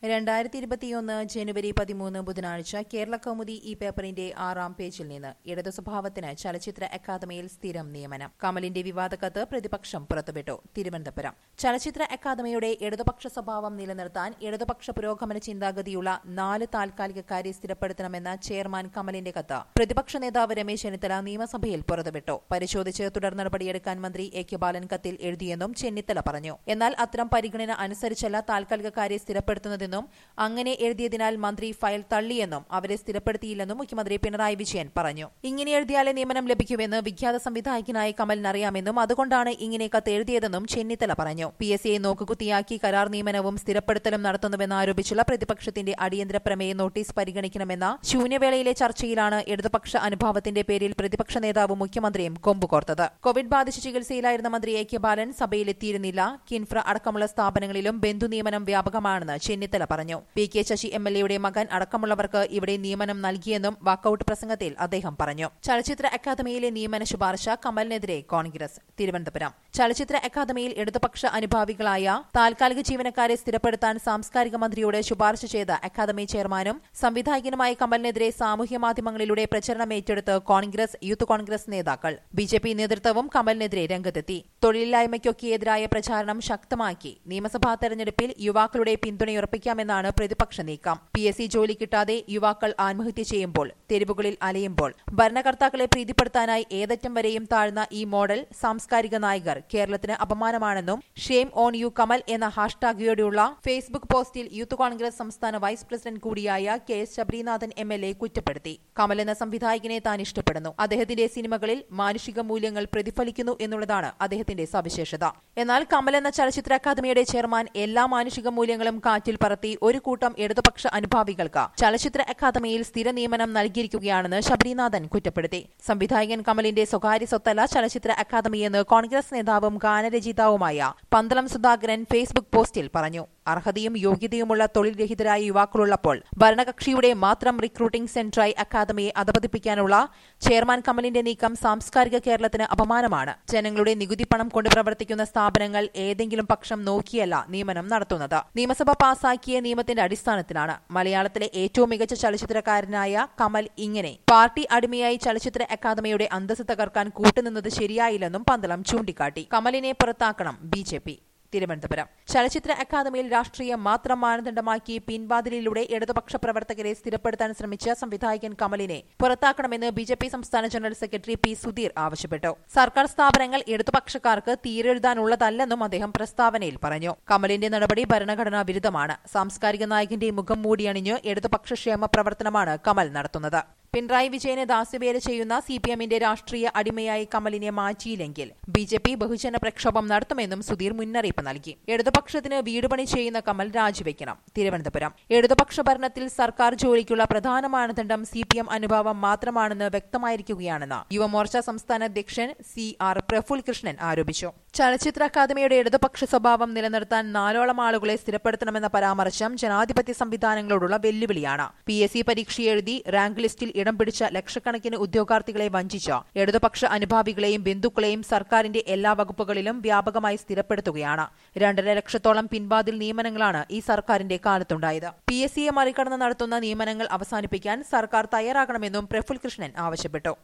രണ്ടായിരത്തി ഇരുപത്തിയൊന്ന് ജനുവരി പതിമൂന്ന് ബുധനാഴ്ച കേരള കൗമുദി ഈ പേപ്പറിന്റെ ആറാം പേജിൽ നിന്ന് ഇടതു സ്വഭാവത്തിന് ചലച്ചിത്ര അക്കാദമിയിൽ സ്ഥിരം നിയമനം കമലിന്റെ വിവാദ കത്ത് പ്രതിപക്ഷം പുറത്തുവിട്ടു തിരുവനന്തപുരം ചലച്ചിത്ര അക്കാദമിയുടെ ഇടതുപക്ഷ സ്വഭാവം നിലനിർത്താൻ ഇടതുപക്ഷ പുരോഗമന ചിന്താഗതിയുള്ള നാല് താൽക്കാലികക്കാരെ സ്ഥിരപ്പെടുത്തണമെന്ന ചെയർമാൻ കമലിന്റെ കത്ത് പ്രതിപക്ഷ നേതാവ് രമേശ് ചെന്നിത്തല നിയമസഭയിൽ പുറത്തുവിട്ടു പരിശോധിച്ച് തുടർ നടപടിയെടുക്കാൻ മന്ത്രി എ കെ ബാലൻ കത്തിൽ എഴുതിയെന്നും ചെന്നിത്തല പറഞ്ഞു എന്നാൽ അത്തരം പരിഗണന അനുസരിച്ചല്ല താൽക്കാലികക്കാരെ സ്ഥിരപ്പെടുത്തുന്നതെന്നും അങ്ങനെ എഴുതിയതിനാൽ മന്ത്രി ഫയൽ തള്ളിയെന്നും അവരെ സ്ഥിരപ്പെടുത്തിയില്ലെന്നും മുഖ്യമന്ത്രി പിണറായി വിജയൻ പറഞ്ഞു ഇങ്ങനെ എഴുതിയാലേ നിയമനം ലഭിക്കുമെന്ന് വിഖ്യാത സംവിധായകനായ കമലിനറിയാമെന്നും അതുകൊണ്ടാണ് ഇങ്ങനെ കത്ത് എഴുതിയതെന്നും ചെന്നിത്തല പറഞ്ഞു പി എസ് സിയെ നോക്കുകുത്തിയാക്കി കരാർ നിയമനവും സ്ഥിരപ്പെടുത്തലും നടത്തുന്നുവെന്ന് ആരോപിച്ചുള്ള പ്രതിപക്ഷത്തിന്റെ അടിയന്തര പ്രമേയ നോട്ടീസ് പരിഗണിക്കണമെന്ന ശൂന്യവേളയിലെ ചർച്ചയിലാണ് ഇടതുപക്ഷ അനുഭാവത്തിന്റെ പേരിൽ പ്രതിപക്ഷ നേതാവും മുഖ്യമന്ത്രിയും കൊമ്പുകോർത്തത് കോവിഡ് ബാധിച്ച് ചികിത്സയിലായിരുന്ന മന്ത്രി എ കെ ബാലൻ സഭയിലെത്തിയിരുന്നില്ല കിൻഫ്ര അടക്കമുള്ള സ്ഥാപനങ്ങളിലും ബന്ധു നിയമനം വ്യാപകമാണെന്ന് ചെന്നിത്തല പറഞ്ഞു P K Sasi M L എയുടെ മകൻ അടക്കമുള്ളവർക്ക് ഇവിടെ നിയമനം നൽകിയെന്നും വാക്കൌട്ട് പ്രസംഗത്തിൽ അദ്ദേഹം പറഞ്ഞു ചലച്ചിത്ര അക്കാദമിയിലെ നിയമന ശുപാർശ കമലിനെതിരെ കോൺഗ്രസ് തിരുവനന്തപുരം ചലച്ചിത്ര അക്കാദമിയിൽ ഇടതുപക്ഷ അനുഭാവികളായ താൽക്കാലിക ജീവനക്കാരെ സ്ഥിരപ്പെടുത്താൻ സാംസ്കാരിക മന്ത്രിയോട് ശുപാർശ ചെയ്ത അക്കാദമി ചെയർമാനും സംവിധായകനുമായ കമലിനെതിരെ സാമൂഹ്യ മാധ്യമങ്ങളിലൂടെ പ്രചരണം ഏറ്റെടുത്ത് കോൺഗ്രസ് യൂത്ത് കോൺഗ്രസ് നേതാക്കൾ ബി ജെ പി നേതൃത്വവും കമലിനെതിരെ രംഗത്തെത്തി തൊഴിലില്ലായ്മയ്ക്കൊക്കെ എതിരായ പ്രചാരണം ശക്തമാക്കി നിയമസഭാ തെരഞ്ഞെടുപ്പിൽ യുവാക്കളുടെ പിന്തുണയുറപ്പിക്കാമെന്നാണ് പ്രതിപക്ഷ നീക്കം പി എസ് സി ജോലി കിട്ടാതെ യുവാക്കൾ ആത്മഹത്യ ചെയ്യുമ്പോൾ തെരുവുകളിൽ അലയുമ്പോൾ ഭരണകർത്താക്കളെ പ്രീതിപ്പെടുത്താനായി ഏതറ്റം വരെയും താഴ്ന്ന ഈ മോഡൽ സാംസ്കാരിക നായകർ കേരളത്തിന് അപമാനമാണെന്നും ഷെയിം ഓൺ യു കമൽ എന്ന ഹാഷ്ടാഗിയോടെയുള്ള ഫേസ്ബുക്ക് പോസ്റ്റിൽ യൂത്ത് കോൺഗ്രസ് സംസ്ഥാന വൈസ് പ്രസിഡന്റ് കൂടിയായ K S Sabarinathan M L A കുറ്റപ്പെടുത്തി കമൽ എന്ന സംവിധായകനെ താൻ ഇഷ്ടപ്പെടുന്നു അദ്ദേഹത്തിന്റെ സിനിമകളിൽ മാനുഷിക മൂല്യങ്ങൾ പ്രതിഫലിക്കുന്നു എന്നുള്ളതാണ് അദ്ദേഹത്തിന്റെ സവിശേഷത എന്നാൽ കമൽ എന്ന ചലച്ചിത്ര അക്കാദമിയുടെ ചെയർമാൻ എല്ലാ മാനുഷിക മൂല്യങ്ങളും കാറ്റിൽ പറത്തി ഒരു കൂട്ടം ഇടതുപക്ഷ അനുഭാവികൾക്ക് ചലച്ചിത്ര അക്കാദമിയിൽ സ്ഥിര നിയമനം നൽകിയിരിക്കുകയാണെന്ന് ശബരിനാഥൻ കുറ്റപ്പെടുത്തി സംവിധായകൻ കമലിന്റെ സ്വകാര്യ സ്വത്തല്ല ചലച്ചിത്ര അക്കാദമിയെന്ന് കോൺഗ്രസ് നേതാവും ഗാനരചയിതാവുമായ പന്തളം സുധാകരൻ ഫേസ്ബുക്ക് പോസ്റ്റിൽ പറഞ്ഞു അർഹതയും യോഗ്യതയുമുള്ള തൊഴിൽ രഹിതരായ യുവാക്കളുള്ളപ്പോൾ ഭരണകക്ഷിയുടെ മാത്രം റിക്രൂട്ടിംഗ് സെന്ററായി അക്കാദമിയെ അധപതിപ്പിക്കാനുള്ള ചെയർമാൻ കമലിന്റെ നീക്കം സാംസ്കാരിക കേരളത്തിന് അപമാനമാണ് ജനങ്ങളുടെ നികുതി പണം കൊണ്ട് പ്രവർത്തിക്കുന്ന സ്ഥാപനങ്ങൾ ഏതെങ്കിലും പക്ഷം നോക്കിയല്ല നിയമനം നടത്തുന്നത് നിയമസഭ പാസാക്കിയ നിയമത്തിന്റെ അടിസ്ഥാനത്തിലാണ് മലയാളത്തിലെ ഏറ്റവും മികച്ച ചലച്ചിത്രകാരനായ കമൽ ഇങ്ങനെ പാർട്ടി അടിമയായി ചലച്ചിത്ര അക്കാദമിയുടെ അന്തസ് തകർക്കാൻ കൂട്ടുനിന്നത് ശരിയായില്ലെന്നും പന്തളം ചൂണ്ടിക്കാട്ടി കമലിനെ പുറത്താക്കണം ബി തിരുവനന്തപുരം ചലച്ചിത്ര അക്കാദമിയിൽ രാഷ്ട്രീയം മാത്രം മാനദണ്ഡമാക്കി പിൻവാതിലിലൂടെ ഇടതുപക്ഷ പ്രവർത്തകരെ സ്ഥിരപ്പെടുത്താൻ ശ്രമിച്ച സംവിധായകൻ കമലിനെ പുറത്താക്കണമെന്ന് ബി ജെ പി സംസ്ഥാന ജനറൽ സെക്രട്ടറി പി സുധീർ ആവശ്യപ്പെട്ടു സർക്കാർ സ്ഥാപനങ്ങൾ ഇടതുപക്ഷക്കാർക്ക് തീരെഴുതാനുള്ളതല്ലെന്നും അദ്ദേഹം പ്രസ്താവനയിൽ പറഞ്ഞു കമലിന്റെ നടപടി ഭരണഘടനാ വിരുദ്ധമാണ് സാംസ്കാരിക നായകന്റെ മുഖം മൂടിയണിഞ്ഞ് ഇടതുപക്ഷ ക്ഷേമ പ്രവർത്തനമാണ് കമൽ നടത്തുന്നത് പിണറായി വിജയന് ദാസ്യവേല ചെയ്യുന്ന സി പി എമ്മിന്റെ രാഷ്ട്രീയ അടിമയായി കമലിനെ മാറ്റിയില്ലെങ്കിൽ ബി ജെ പി ബഹുജന പ്രക്ഷോഭം നടത്തുമെന്നും സുധീർ മുന്നറിയിപ്പ് നൽകി ഇടതുപക്ഷത്തിന് വീടുപണി ചെയ്യുന്ന കമൽ രാജിവെക്കണം തിരുവനന്തപുരം ഇടതുപക്ഷ ഭരണത്തിൽ സർക്കാർ ജോലിക്കുള്ള പ്രധാന മാനദണ്ഡം സി പി എം അനുഭാവം മാത്രമാണെന്ന് വ്യക്തമായിരിക്കുകയാണെന്ന് യുവമോർച്ച സംസ്ഥാന അധ്യക്ഷൻ സി ആർ പ്രഫുൽ കൃഷ്ണൻ ആരോപിച്ചു ചലച്ചിത്ര അക്കാദമിയുടെ ഇടതുപക്ഷ സ്വഭാവം നിലനിർത്താൻ നാലോളം ആളുകളെ സ്ഥിരപ്പെടുത്തണമെന്ന പരാമർശം ജനാധിപത്യ സംവിധാനങ്ങളോടുള്ള വെല്ലുവിളിയാണ് പി എസ് സി പരീക്ഷ എഴുതി റാങ്ക് ലിസ്റ്റിൽ ഇടം പിടിച്ച ലക്ഷക്കണക്കിന് ഉദ്യോഗാർത്ഥികളെ വഞ്ചിച്ച ഇടതുപക്ഷ അനുഭാവികളെയും ബന്ധുക്കളെയും സർക്കാരിന്റെ എല്ലാ വകുപ്പുകളിലും വ്യാപകമായി സ്ഥിരപ്പെടുത്തുകയാണ് രണ്ടര ലക്ഷത്തോളം പിൻവാതിൽ നിയമനങ്ങളാണ് ഈ സർക്കാരിന്റെ കാലത്തുണ്ടായത് പി എസ് സിയെ മറികടന്ന് നടത്തുന്ന നിയമനങ്ങൾ അവസാനിപ്പിക്കാൻ സർക്കാർ തയ്യാറാകണമെന്നും പ്രഫുൽ കൃഷ്ണൻ ആവശ്യപ്പെട്ടു